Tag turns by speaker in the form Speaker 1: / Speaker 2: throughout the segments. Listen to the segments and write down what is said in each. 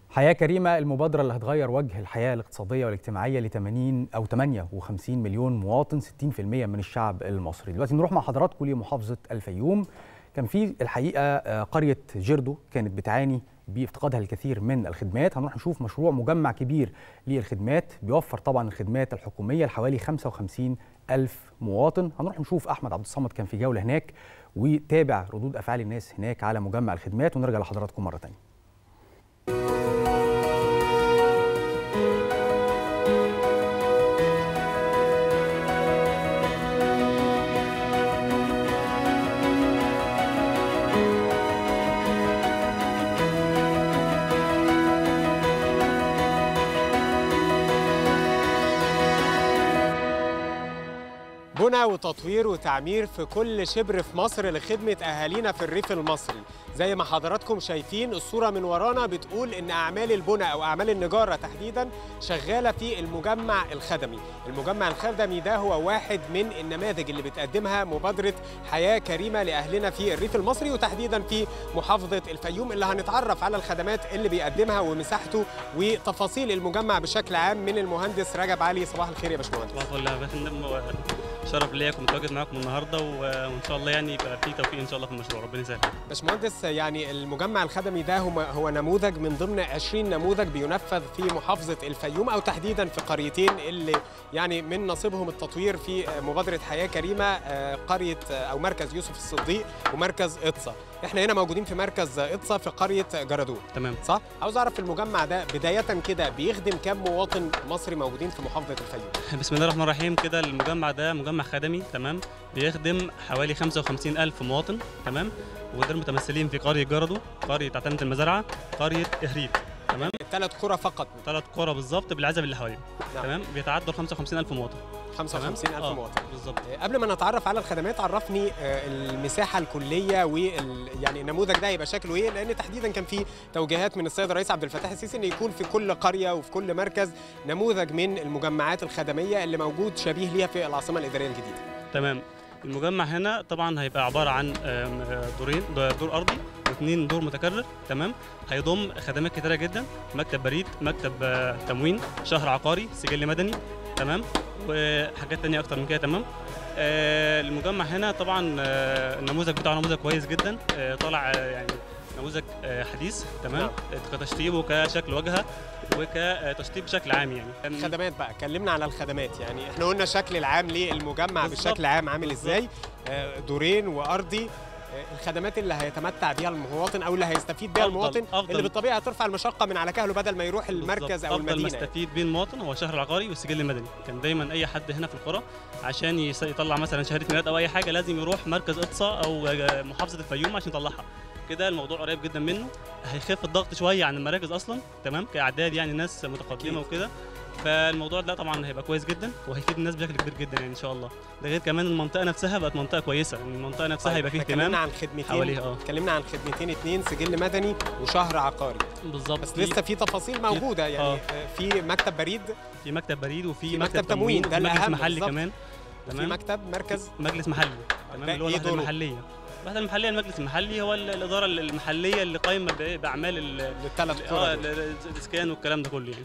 Speaker 1: حياة كريمة المبادرة اللي هتغير وجه الحياة الاقتصادية والاجتماعية ل 80 أو 58 مليون مواطن 60% من الشعب المصري. دلوقتي نروح مع حضراتكم لمحافظة الفيوم. كان في الحقيقة قرية جردو كانت بتعاني بافتقادها الكثير من الخدمات هنروح نشوف مشروع مجمع كبير للخدمات بيوفر طبعا الخدمات الحكومية لحوالي 55 ألف مواطن هنروح نشوف أحمد عبد الصمد كان في جولة هناك وتابع ردود أفعال الناس هناك على مجمع الخدمات ونرجع لحضراتكم مرة تانية
Speaker 2: بنى وتطوير وتعمير في كل شبر في مصر لخدمة أهالينا في الريف المصري زي ما حضراتكم شايفين الصورة من ورانا بتقول إن أعمال البنى أو أعمال النجارة تحديدا شغالة في المجمع الخدمي المجمع الخدمي ده هو واحد من النماذج اللي بتقدمها مبادرة حياة كريمة لأهلنا في الريف المصري وتحديدا في محافظة الفيوم اللي هنتعرف على الخدمات اللي بيقدمها ومساحته وتفاصيل المجمع بشكل عام من المهندس رجب علي صباح الخير يا باشمهندس
Speaker 3: صباح الفل يا فندم شرف ليا اكون متواجد معاكم النهارده وان شاء الله يعني يبقى في توفيق ان شاء الله في المشروع ربنا يسهل
Speaker 2: باشمهندس يعني المجمع الخدمي ده هو هو نموذج من ضمن 20 نموذج بينفذ في محافظه الفيوم او تحديدا في قريتين اللي يعني من نصيبهم التطوير في مبادره حياه كريمه قريه او مركز يوسف الصديق ومركز اطسا احنا هنا موجودين في مركز اطسا في قريه جرادون
Speaker 3: تمام
Speaker 2: صح عاوز اعرف المجمع ده بدايه كده بيخدم كام مواطن مصري موجودين في محافظه الفيوم
Speaker 3: بسم الله الرحمن الرحيم كده المجمع ده مجمع خدمي تمام بيخدم حوالي 55 ألف مواطن تمام ودول متمثلين في قرية جردو قرية عتمة المزارعة قرية إهريد تمام
Speaker 2: ثلاث قرى فقط
Speaker 3: ثلاث قرى بالظبط بالعزب اللي حواليهم
Speaker 2: نعم.
Speaker 3: تمام بيتعدوا 55 ألف مواطن
Speaker 2: 55 ألف
Speaker 3: آه،
Speaker 2: مواطن
Speaker 3: بالظبط
Speaker 2: قبل ما نتعرف على الخدمات عرفني آه، المساحه الكليه وال يعني النموذج ده يبقى شكله ايه لان تحديدا كان في توجيهات من السيد الرئيس عبد الفتاح السيسي ان يكون في كل قريه وفي كل مركز نموذج من المجمعات الخدميه اللي موجود شبيه ليها في العاصمه الاداريه الجديده
Speaker 3: تمام المجمع هنا طبعا هيبقى عبارة عن آم، آه، دورين دور أرضي واثنين دور متكرر تمام هيضم خدمات كتيرة جدا مكتب بريد مكتب آه، تموين شهر عقاري سجل مدني تمام وحاجات تانية أكتر من كده تمام آه، المجمع هنا طبعا آه، النموذج بتاعه نموذج كويس جدا آه، طالع آه، يعني نموذج آه، حديث تمام
Speaker 2: نعم.
Speaker 3: كتشطيب وكشكل واجهه وكتشطيب بشكل عام يعني كان-
Speaker 2: خدمات بقى كلمنا على الخدمات يعني احنا قلنا الشكل العام للمجمع
Speaker 3: بالظبط.
Speaker 2: بشكل عام عامل
Speaker 3: بالظبط.
Speaker 2: ازاي آه، دورين وارضي آه، الخدمات اللي هيتمتع بيها المواطن او اللي هيستفيد بيها
Speaker 3: أفضل-
Speaker 2: المواطن
Speaker 3: أفضل.
Speaker 2: اللي بالطبيعه هترفع المشقه من على كهله بدل ما يروح المركز
Speaker 3: بالظبط.
Speaker 2: او
Speaker 3: افضل
Speaker 2: المدينه
Speaker 3: مستفيد بيه المواطن هو الشهر العقاري والسجل المدني كان دايما اي حد هنا في القرى عشان يس- يطلع مثلا شهاده ميلاد او اي حاجه لازم يروح مركز اقصى او محافظه الفيوم عشان يطلعها كده الموضوع قريب جدا منه هيخف الضغط شويه عن المراكز اصلا تمام كاعداد يعني ناس متقدمه وكده فالموضوع ده طبعا هيبقى كويس جدا وهيفيد الناس بشكل كبير جدا يعني ان شاء الله ده غير كمان المنطقه نفسها بقت منطقه كويسه يعني المنطقه نفسها هيبقى فيها
Speaker 2: إحنا اتكلمنا
Speaker 3: اهتمام
Speaker 2: عن خدمتين
Speaker 3: حواليها اه
Speaker 2: اتكلمنا عن خدمتين اتنين سجل مدني وشهر عقاري
Speaker 3: بالظبط
Speaker 2: بس
Speaker 3: في-
Speaker 2: لسه في تفاصيل موجوده يعني
Speaker 3: آه.
Speaker 2: آه، في مكتب بريد
Speaker 3: في مكتب بريد وفي
Speaker 2: في
Speaker 3: مكتب,
Speaker 2: مكتب تموين، ده
Speaker 3: وفي مجلس
Speaker 2: الأهم
Speaker 3: محلي
Speaker 2: بالظبط.
Speaker 3: كمان
Speaker 2: وفي مكتب مركز
Speaker 3: مجلس محلي تمام
Speaker 2: ده
Speaker 3: اللي هو
Speaker 2: إيه
Speaker 3: الوحده
Speaker 2: دوره؟
Speaker 3: المحليه الوحده المحليه المجلس المحلي هو ال- الاداره المحليه اللي قايمه ب- باعمال ال-
Speaker 2: للثلاث
Speaker 3: اه
Speaker 2: قرى
Speaker 3: ال-
Speaker 2: دول.
Speaker 3: ال- الاسكان والكلام ده كله يعني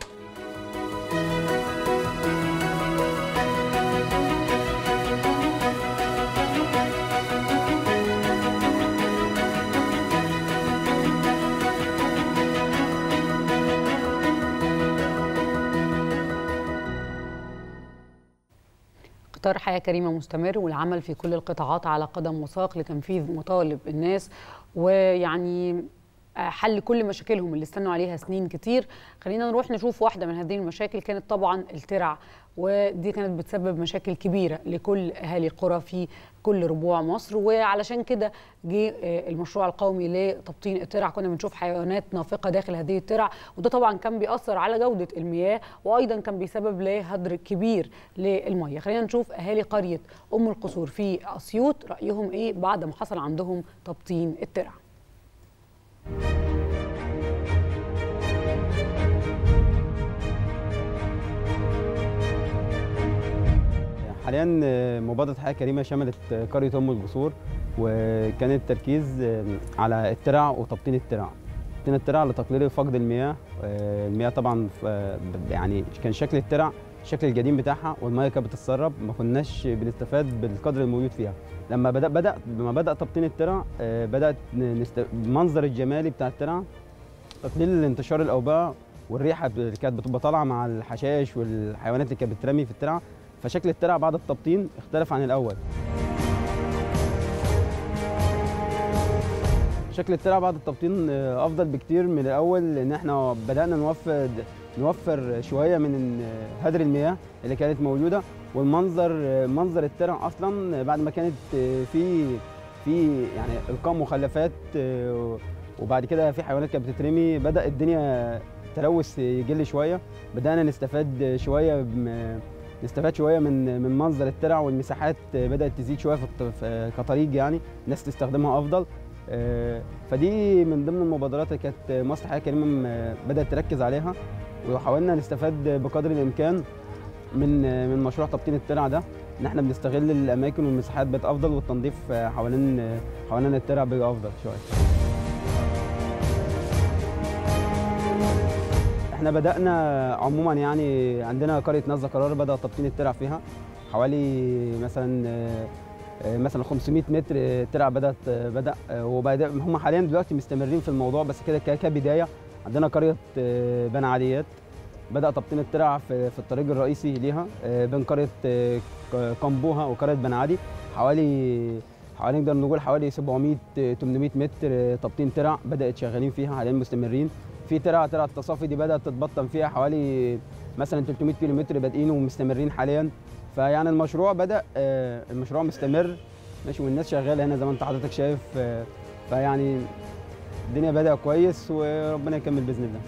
Speaker 4: قطار حياة كريمة مستمر والعمل في كل القطاعات على قدم وساق لتنفيذ مطالب الناس ويعني آه، حل كل مشاكلهم اللي استنوا عليها سنين كتير خلينا نروح نشوف واحدة من هذه المشاكل كانت طبعا الترع ودي كانت بتسبب مشاكل كبيرة لكل أهالي القرى في كل ربوع مصر وعلشان كده جه آه، المشروع القومي لتبطين الترع كنا بنشوف حيوانات نافقة داخل هذه الترع وده طبعا كان بيأثر على جودة المياه وأيضا كان بيسبب لهدر كبير للمياه خلينا نشوف أهالي قرية أم القصور في أسيوط رأيهم إيه بعد ما حصل عندهم تبطين الترع
Speaker 5: حاليا مبادرة حياة كريمة شملت قرية أم الجسور وكان التركيز على الترع وتبطين الترع تبطين الترع لتقليل فقد المياه آه، المياه طبعا ف- آه، يعني كان شكل الترع الشكل القديم بتاعها والميه كانت بتتسرب ما كناش بنستفاد بالقدر الموجود فيها لما بدا بدا لما بدا تبطين الترع آه، بدات ن- نست... المنظر الجمالي بتاع الترع تقليل انتشار الاوباء والريحه ب- اللي كانت بتبقى طالعه مع الحشائش والحيوانات اللي كانت بترمي في الترع فشكل الترع بعد التبطين اختلف عن الاول شكل الترع بعد التبطين آه، افضل بكتير من الاول لان احنا بدانا نوفر نوفر شويه من آه، هدر المياه اللي كانت موجوده والمنظر آه، منظر الترع اصلا بعد ما كانت آه، في في يعني القاء مخلفات آه، وبعد كده في حيوانات كانت بتترمي بدا الدنيا تلوث يقل شويه بدانا نستفاد شويه بم- نستفاد شويه من من منظر الترع والمساحات بدات تزيد شويه في الط- في- كطريق يعني الناس تستخدمها افضل آه، فدي من ضمن المبادرات اللي كانت مصر حياه كريمه م- بدات تركز عليها وحاولنا نستفاد بقدر الامكان من من مشروع تبطين الترع ده ان احنا بنستغل الاماكن والمساحات بقت افضل والتنظيف حوالين حوالين الترع بقى افضل شويه احنا بدانا عموما يعني عندنا قريه نزله قرار بدا تبطين الترع فيها حوالي مثلا آه، آه، مثلا 500 متر آه، ترع بدات آه، بدا آه، وبدا هم حاليا دلوقتي مستمرين في الموضوع بس كده ك- كبدايه عندنا قريه آه، بني عاديات بدا تبطين الترع في, في الطريق الرئيسي ليها آه، بين قريه آه، ك- كامبوها وقريه بني عادي حوالي حوالي نقدر نقول حوالي 700 آه، 800 متر آه، تبطين ترع بدات شغالين فيها حاليا مستمرين في ترع ترع التصافي دي بدات تتبطن فيها حوالي مثلا 300 كيلو متر بادئين ومستمرين حاليا فيعني المشروع بدا آه، المشروع مستمر ماشي والناس شغاله هنا زي ما انت حضرتك شايف آه، فيعني الدنيا بدأ كويس وربنا يكمل باذن الله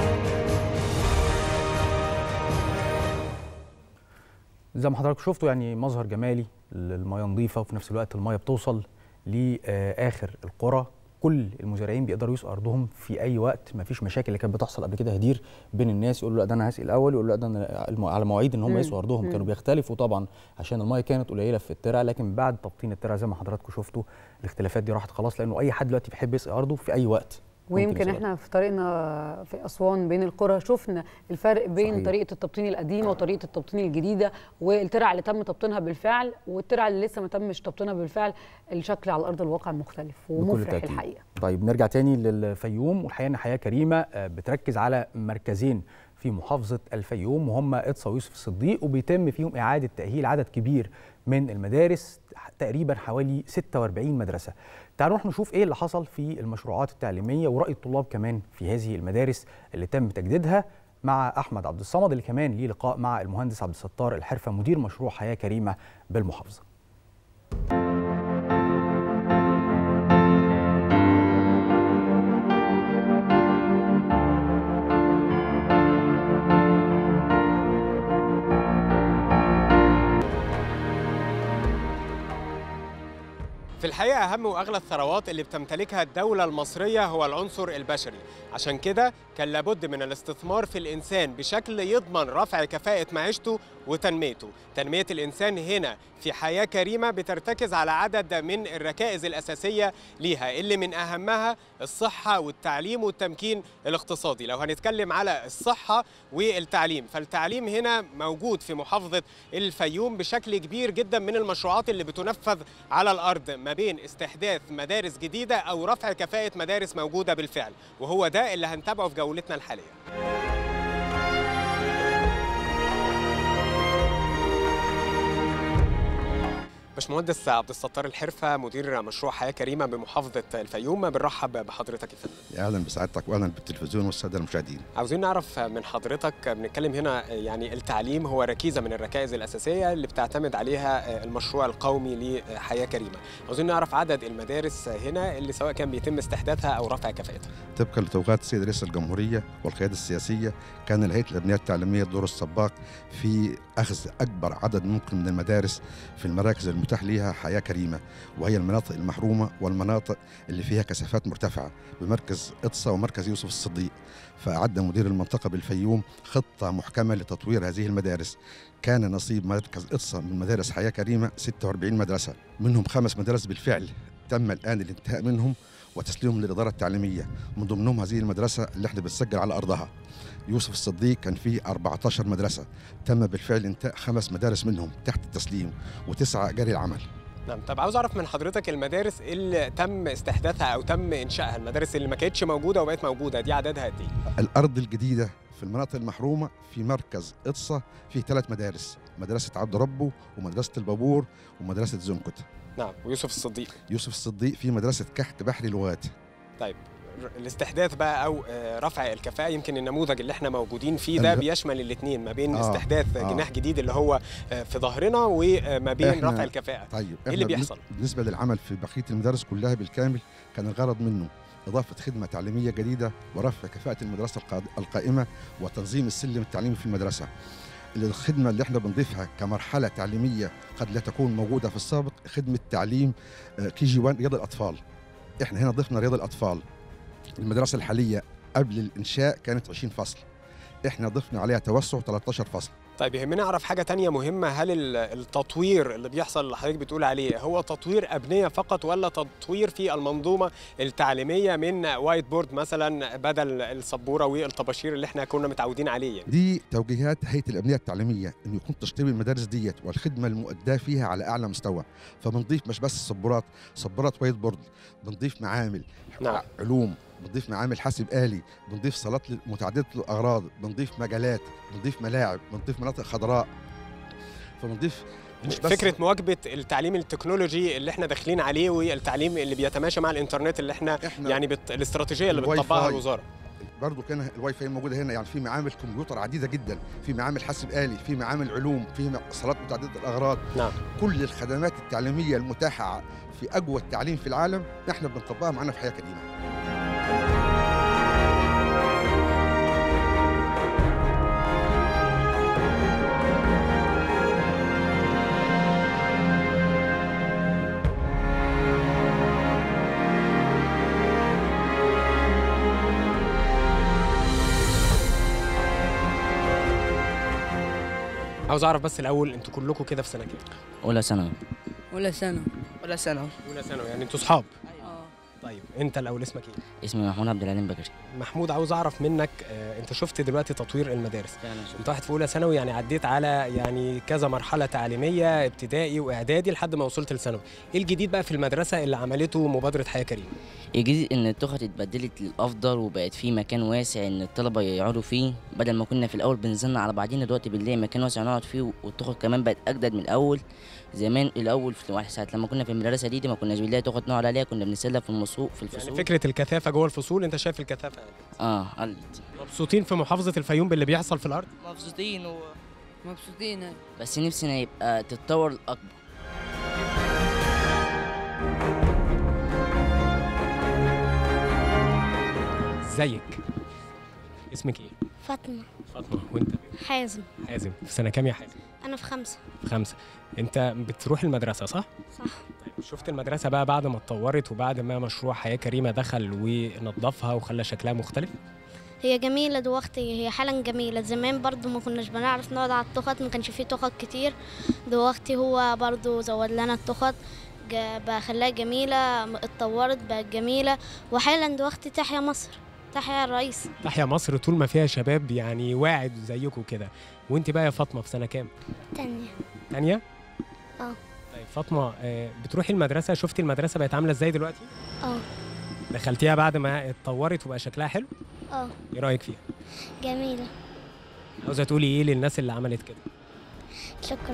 Speaker 1: زي ما حضراتكم شفتوا يعني مظهر جمالي المياه نظيفه وفي نفس الوقت المياه بتوصل لاخر القرى كل المزارعين بيقدروا يسقوا ارضهم في اي وقت ما فيش مشاكل اللي كانت بتحصل قبل كده هدير بين الناس يقول له لا ده انا هسقي الاول يقول له لا ده انا الم- على مواعيد ان هم
Speaker 4: مم.
Speaker 1: يسقوا ارضهم
Speaker 4: مم.
Speaker 1: كانوا بيختلفوا طبعا عشان المياه كانت قليله في الترع لكن بعد تبطين الترع زي ما حضراتكم شفتوا الاختلافات دي راحت خلاص لانه اي حد دلوقتي بيحب يسقي ارضه في اي وقت ممكن
Speaker 4: ويمكن
Speaker 1: يسقي
Speaker 4: احنا في طريقنا في اسوان بين القرى شفنا الفرق بين
Speaker 1: صحيح.
Speaker 4: طريقه التبطين القديمه وطريقه التبطين الجديده والترع اللي تم تبطينها بالفعل والترع اللي لسه ما تمش تبطينها بالفعل الشكل على ارض الواقع مختلف ومفرح
Speaker 1: تأكيد.
Speaker 4: الحقيقه
Speaker 1: طيب نرجع تاني للفيوم والحقيقه ان حياه كريمه آه، بتركز على مركزين في محافظه الفيوم وهم اقصى ويوسف الصديق وبيتم فيهم اعاده تاهيل عدد كبير من المدارس تقريبا حوالي 46 مدرسه. تعالوا نروح نشوف ايه اللي حصل في المشروعات التعليميه وراي الطلاب كمان في هذه المدارس اللي تم تجديدها مع احمد عبد الصمد اللي كمان ليه لقاء مع المهندس عبد الستار الحرفه مدير مشروع حياه كريمه بالمحافظه.
Speaker 2: في الحقيقة أهم وأغلى الثروات اللي بتمتلكها الدولة المصرية هو العنصر البشري عشان كده كان لابد من الاستثمار في الإنسان بشكل يضمن رفع كفاءة معيشته وتنميته تنمية الإنسان هنا في حياة كريمة بترتكز على عدد من الركائز الأساسية ليها اللي من أهمها الصحة والتعليم والتمكين الاقتصادي لو هنتكلم على الصحة والتعليم فالتعليم هنا موجود في محافظة الفيوم بشكل كبير جدا من المشروعات اللي بتنفذ على الأرض ما بين استحداث مدارس جديدة أو رفع كفاءة مدارس موجودة بالفعل وهو ده اللي هنتابعه في جولتنا الحالية باشمهندس عبد الستار الحرفة مدير مشروع حياة كريمة بمحافظة الفيوم بنرحب بحضرتك يا فندم
Speaker 6: اهلا بسعادتك واهلا بالتلفزيون والساده المشاهدين
Speaker 2: عاوزين نعرف من حضرتك بنتكلم هنا يعني التعليم هو ركيزة من الركائز الأساسية اللي بتعتمد عليها المشروع القومي لحياة كريمة عاوزين نعرف عدد المدارس هنا اللي سواء كان بيتم استحداثها أو رفع كفاءتها
Speaker 6: طبقا لتوجيهات السيد رئيس الجمهوريه والقياده السياسيه كان الهيئه الابنيه التعليميه الدور السباق في اخذ اكبر عدد ممكن من المدارس في المراكز المتاح ليها حياه كريمه وهي المناطق المحرومه والمناطق اللي فيها كثافات مرتفعه بمركز اطسا ومركز يوسف الصديق فاعد مدير المنطقه بالفيوم خطه محكمه لتطوير هذه المدارس كان نصيب مركز اطسا من مدارس حياه كريمه 46 مدرسه منهم خمس مدارس بالفعل تم الان الانتهاء منهم وتسليمهم للاداره التعليميه من ضمنهم هذه المدرسه اللي احنا بنسجل على ارضها يوسف الصديق كان فيه 14 مدرسه تم بالفعل انتهاء خمس مدارس منهم تحت التسليم وتسعه جاري العمل
Speaker 2: نعم طب عاوز اعرف من حضرتك المدارس اللي تم استحداثها او تم انشائها المدارس اللي ما كانتش موجوده وبقت موجوده دي عددها قد ايه
Speaker 6: الارض الجديده في المناطق المحرومه في مركز اقصى فيه ثلاث مدارس مدرسه عبد ربه ومدرسه البابور ومدرسه زنكت
Speaker 2: نعم ويوسف الصديق
Speaker 6: يوسف الصديق في مدرسه كحك بحري لغات
Speaker 2: طيب الاستحداث بقى او آه، رفع الكفاءه يمكن النموذج اللي احنا موجودين فيه ده
Speaker 6: ال-
Speaker 2: بيشمل الاثنين ما بين
Speaker 6: آه،
Speaker 2: استحداث
Speaker 6: آه.
Speaker 2: جناح جديد اللي هو آه، في ظهرنا وما بين
Speaker 6: إحنا-
Speaker 2: رفع الكفاءه
Speaker 6: طيب
Speaker 2: ايه اللي
Speaker 6: إحنا
Speaker 2: بيحصل
Speaker 6: بالنسبه للعمل في بقيه المدارس كلها بالكامل كان الغرض منه إضافة خدمة تعليمية جديدة ورفع كفاءة المدرسة القاد- القائمة وتنظيم السلم التعليمي في المدرسة الخدمة اللي احنا بنضيفها كمرحلة تعليمية قد لا تكون موجودة في السابق خدمة تعليم كي جي 1 رياض الأطفال احنا هنا ضفنا رياض الأطفال المدرسة الحالية قبل الإنشاء كانت 20 فصل احنا ضفنا عليها توسع 13 فصل
Speaker 2: طيب يهمنا اعرف حاجه تانية مهمه هل ال- التطوير اللي بيحصل اللي حضرتك بتقول عليه هو تطوير ابنيه فقط ولا تطوير في المنظومه التعليميه من وايت بورد مثلا بدل السبوره والطباشير اللي احنا كنا متعودين عليه يعني.
Speaker 6: دي توجيهات هيئه الابنيه التعليميه انه يكون تشطيب المدارس ديت والخدمه المؤداه فيها على اعلى مستوى فبنضيف مش بس سبورات سبورات وايت بورد بنضيف معامل
Speaker 2: نعم.
Speaker 6: علوم بنضيف معامل حاسب آلي بنضيف صالات متعددة الأغراض بنضيف مجالات بنضيف ملاعب بنضيف مناطق خضراء فبنضيف مش بس
Speaker 2: فكره مواكبه التعليم التكنولوجي اللي احنا داخلين عليه والتعليم اللي بيتماشى مع الانترنت اللي احنا
Speaker 6: احنا
Speaker 2: يعني بت... الاستراتيجيه اللي
Speaker 6: الواي
Speaker 2: بتطبقها
Speaker 6: فاي.
Speaker 2: الوزاره
Speaker 6: برضه كان الواي فاي موجوده هنا يعني في معامل كمبيوتر عديده جدا في معامل حاسب آلي في معامل علوم في صالات متعدده الأغراض
Speaker 2: نعم
Speaker 6: كل الخدمات التعليميه المتاحه في اقوى التعليم في العالم احنا بنطبقها معانا في حياه كريمه
Speaker 2: عاوز اعرف بس الاول انتوا كلكم كده في سنه كام
Speaker 7: اولى ثانوي
Speaker 8: ولا سنة
Speaker 9: ولا سنة
Speaker 2: اولى ثانوي يعني انتوا اصحاب
Speaker 8: اه
Speaker 2: طيب انت الاول اسمك ايه
Speaker 7: اسمي محمود عبد العليم بكري
Speaker 2: محمود عاوز اعرف منك آه، انت شفت دلوقتي تطوير المدارس
Speaker 7: فعلا شفت.
Speaker 2: انت واحد في اولى ثانوي يعني عديت على يعني كذا مرحله تعليميه ابتدائي واعدادي لحد ما وصلت لثانوي ايه الجديد بقى في المدرسه اللي عملته مبادره حياه كريمه
Speaker 7: الجديد ان التخت اتبدلت للافضل وبقت في مكان واسع ان الطلبه يقعدوا فيه بدل ما كنا في الاول بنزلنا على بعضينا دلوقتي بنلاقي مكان واسع نقعد فيه والتخت كمان بقت اجدد من الاول زمان الاول في واحد ساعه لما كنا في المدرسه دي, دي ما كناش بنلاقي تخت نقعد عليها كنا بنسلى في المسوق في
Speaker 2: يعني
Speaker 7: الفصول
Speaker 2: فكره الكثافه جوه الفصول انت شايف الكثافه
Speaker 7: اه قلت
Speaker 2: مبسوطين في محافظه الفيوم باللي بيحصل في الارض
Speaker 9: مبسوطين و...
Speaker 8: مبسوطين
Speaker 7: بس نفسنا يبقى تتطور الاكبر
Speaker 2: ازيك اسمك ايه
Speaker 10: فاطمة
Speaker 2: فاطمه وانت
Speaker 10: حازم
Speaker 2: حازم في سنه كام يا حازم
Speaker 10: أنا في خمسة
Speaker 2: في خمسه انت بتروح المدرسه صح
Speaker 10: صح
Speaker 2: طيب شفت المدرسه بقى بعد ما اتطورت وبعد ما مشروع حياه كريمه دخل ونظفها وخلى شكلها مختلف
Speaker 10: هي جميلة دلوقتي هي حالا جميلة زمان برضو ما كناش بنعرف نقعد على التخت ما كانش فيه تخت كتير دلوقتي هو برضو زود لنا التخت جا- بقى خلاها جميلة اتطورت بقت جميلة وحالا دلوقتي تحيا مصر تحيا الرئيس
Speaker 2: تحيا مصر طول ما فيها شباب يعني واعد زيكم كده وانت بقى يا فاطمه في سنه كام
Speaker 10: تانية
Speaker 2: تانية
Speaker 10: اه.
Speaker 2: طيب فاطمه آه، بتروحي المدرسه شفتي المدرسه بقت عامله ازاي دلوقتي
Speaker 10: اه
Speaker 2: دخلتيها بعد ما اتطورت وبقى شكلها حلو
Speaker 10: اه
Speaker 2: ايه رايك فيها
Speaker 10: جميلة
Speaker 2: عاوزه تقولي ايه للناس اللي عملت كده
Speaker 10: شكرا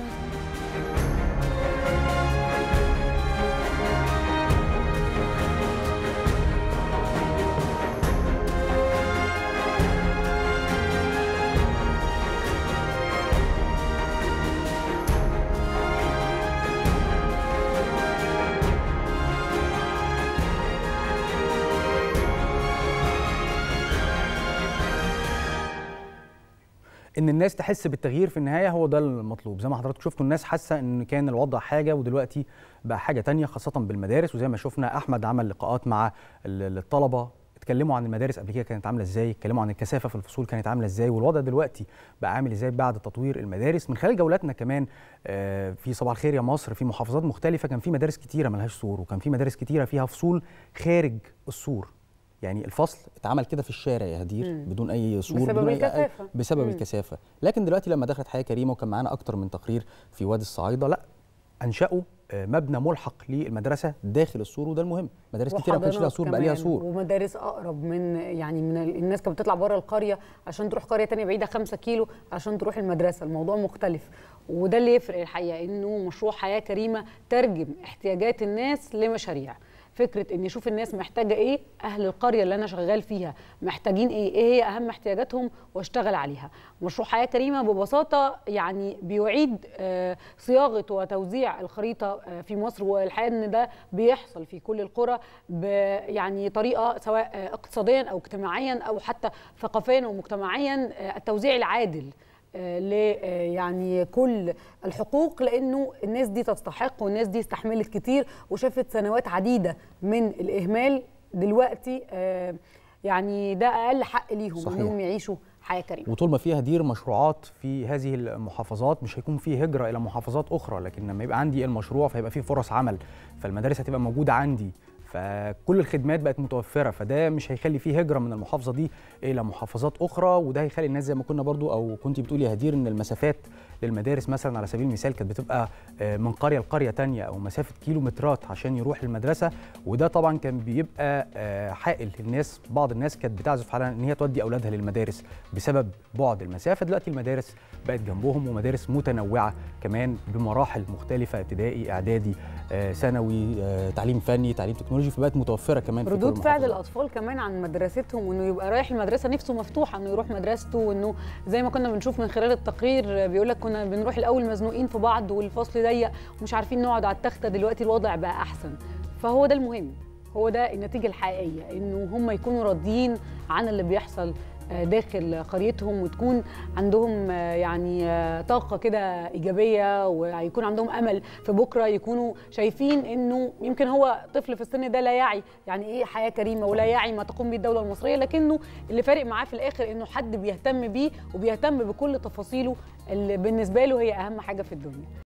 Speaker 1: ان الناس تحس بالتغيير في النهايه هو ده المطلوب زي ما حضراتكم شفتوا الناس حاسه ان كان الوضع حاجه ودلوقتي بقى حاجه تانية خاصه بالمدارس وزي ما شفنا احمد عمل لقاءات مع ال- الطلبه اتكلموا عن المدارس قبل كده كانت عامله ازاي اتكلموا عن الكثافه في الفصول كانت عامله ازاي والوضع دلوقتي بقى عامل ازاي بعد تطوير المدارس من خلال جولاتنا كمان آه، في صباح الخير يا مصر في محافظات مختلفه كان في مدارس كتيره ملهاش سور وكان في مدارس كتيره فيها فصول خارج السور يعني الفصل اتعمل كده في الشارع يا هدير
Speaker 4: مم.
Speaker 1: بدون اي سور
Speaker 4: بسبب
Speaker 1: بدون أي-
Speaker 4: الكثافة.
Speaker 1: بسبب
Speaker 4: مم.
Speaker 1: الكثافه لكن دلوقتي لما دخلت حياه كريمه وكان معانا اكتر من تقرير في وادي الصعايده لا انشأوا آه، مبنى ملحق للمدرسه داخل السور وده المهم مدارس كتير ما كانش لها
Speaker 4: وحضانات
Speaker 1: سور بقى ليها
Speaker 4: كمان،
Speaker 1: سور
Speaker 4: ومدارس اقرب من يعني من ال- الناس كانت بتطلع بره القريه عشان تروح قريه تانية بعيده 5 كيلو عشان تروح المدرسه الموضوع مختلف وده اللي يفرق الحقيقه انه مشروع حياه كريمه ترجم احتياجات الناس لمشاريع فكره اني اشوف الناس محتاجه ايه اهل القريه اللي انا شغال فيها محتاجين ايه ايه هي اهم احتياجاتهم واشتغل عليها مشروع حياه كريمه ببساطه يعني بيعيد آه، صياغه وتوزيع الخريطه آه، في مصر والحقيقه ان ده بيحصل في كل القرى ب يعني طريقه سواء آه، اقتصاديا او اجتماعيا او حتى ثقافيا ومجتمعيا آه، التوزيع العادل آه، ل آه، يعني كل الحقوق لانه الناس دي تستحق والناس دي استحملت كتير وشافت سنوات عديده من الاهمال دلوقتي آه، يعني ده اقل حق ليهم
Speaker 1: صحيح.
Speaker 4: انهم يعيشوا حياه كريمه
Speaker 1: وطول ما فيها دير مشروعات في هذه المحافظات مش هيكون في هجرة إلى محافظات أخرى لكن لما يبقى عندي المشروع فيبقى فيه فرص عمل فالمدارس هتبقى موجودة عندي فكل الخدمات بقت متوفرة فده مش هيخلي فيه هجرة من المحافظة دي إلى محافظات أخرى وده هيخلي الناس زي ما كنا برضو أو كنت بتقولي يا هدير إن المسافات للمدارس مثلا على سبيل المثال كانت بتبقى آه، من قرية لقرية تانية أو مسافة كيلومترات عشان يروح المدرسة وده طبعا كان بيبقى آه، حائل الناس بعض الناس كانت بتعزف على ان هي تودي اولادها للمدارس بسبب بعد المسافه دلوقتي المدارس بقت جنبهم ومدارس متنوعه كمان بمراحل مختلفه ابتدائي اعدادي آه، ثانوي آه، تعليم فني تعليم تكنولوجي فبقت متوفره كمان في كل
Speaker 4: ردود فعل
Speaker 1: المحافظات.
Speaker 4: الاطفال كمان عن مدرستهم وانه يبقى رايح المدرسه نفسه مفتوحه انه يروح مدرسته وانه زي ما كنا بنشوف من خلال التقرير بيقول لك كنا بنروح الاول مزنوقين في بعض والفصل ضيق ومش عارفين نقعد على التخته دلوقتي الوضع بقى احسن فهو ده المهم هو ده النتيجه الحقيقيه انه هم يكونوا راضيين عن اللي بيحصل آه، داخل قريتهم وتكون عندهم آه، يعني آه، طاقه كده ايجابيه ويكون عندهم امل في بكره يكونوا شايفين انه يمكن هو طفل في السن ده لا يعي يعني ايه حياه كريمه ولا يعي ما تقوم به الدوله المصريه لكنه اللي فارق معاه في الاخر انه حد بيهتم بيه وبيهتم بكل تفاصيله اللي بالنسبه له هي اهم حاجه في الدنيا